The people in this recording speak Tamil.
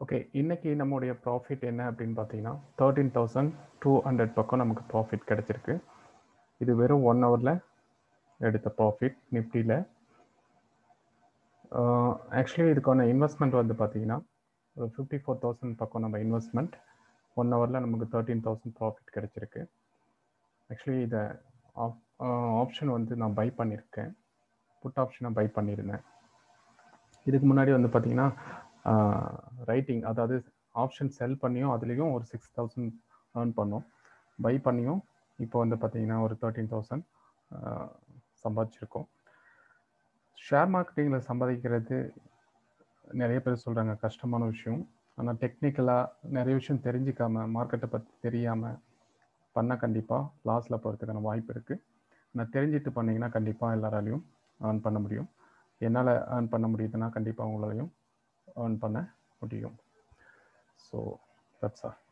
ஓகே இன்னைக்கு நம்முடைய ப்ராஃபிட் என்ன அப்படின்னு பார்த்தீங்கன்னா தேர்ட்டீன் தௌசண்ட் டூ ஹண்ட்ரட் பக்கம் நமக்கு ப்ராஃபிட் கிடைச்சிருக்கு இது வெறும் ஒன் ஹவரில் எடுத்த ப்ராஃபிட் நிஃப்டியில் ஆக்சுவலி இதுக்கான இன்வெஸ்ட்மெண்ட் வந்து பார்த்தீங்கன்னா ஒரு ஃபிஃப்டி ஃபோர் தௌசண்ட் பக்கம் நம்ம இன்வெஸ்ட்மெண்ட் ஒன் ஹவரில் நமக்கு தேர்ட்டீன் தௌசண்ட் ப்ராஃபிட் கிடைச்சிருக்கு ஆக்சுவலி இதை ஆப்ஷன் வந்து நான் பை பண்ணியிருக்கேன் புட் ஆப்ஷனை பை பண்ணியிருந்தேன் இதுக்கு முன்னாடி வந்து பார்த்தீங்கன்னா ரைட்டிங் அதாவது ஆப்ஷன் செல் பண்ணியும் அதுலேயும் ஒரு சிக்ஸ் தௌசண்ட் ஏர்ன் பண்ணோம் பை பண்ணியும் இப்போ வந்து பார்த்தீங்கன்னா ஒரு தேர்ட்டீன் தௌசண்ட் சம்பாதிச்சிருக்கோம் ஷேர் மார்க்கெட்டிங்கில் சம்பாதிக்கிறது நிறைய பேர் சொல்கிறாங்க கஷ்டமான விஷயம் ஆனால் டெக்னிக்கலாக நிறைய விஷயம் தெரிஞ்சிக்காம மார்க்கெட்டை பற்றி தெரியாமல் பண்ணால் கண்டிப்பாக லாஸில் போகிறதுக்கான வாய்ப்பு இருக்குது நான் தெரிஞ்சுட்டு பண்ணிங்கன்னா கண்டிப்பாக எல்லாராலையும் ஏர்ன் பண்ண முடியும் என்னால் ஏர்ன் பண்ண முடியுதுன்னா கண்டிப்பாக உங்களாலையும் ஏர்ன் பண்ண முடியும் ஸோ தட்ஸ் ஆல்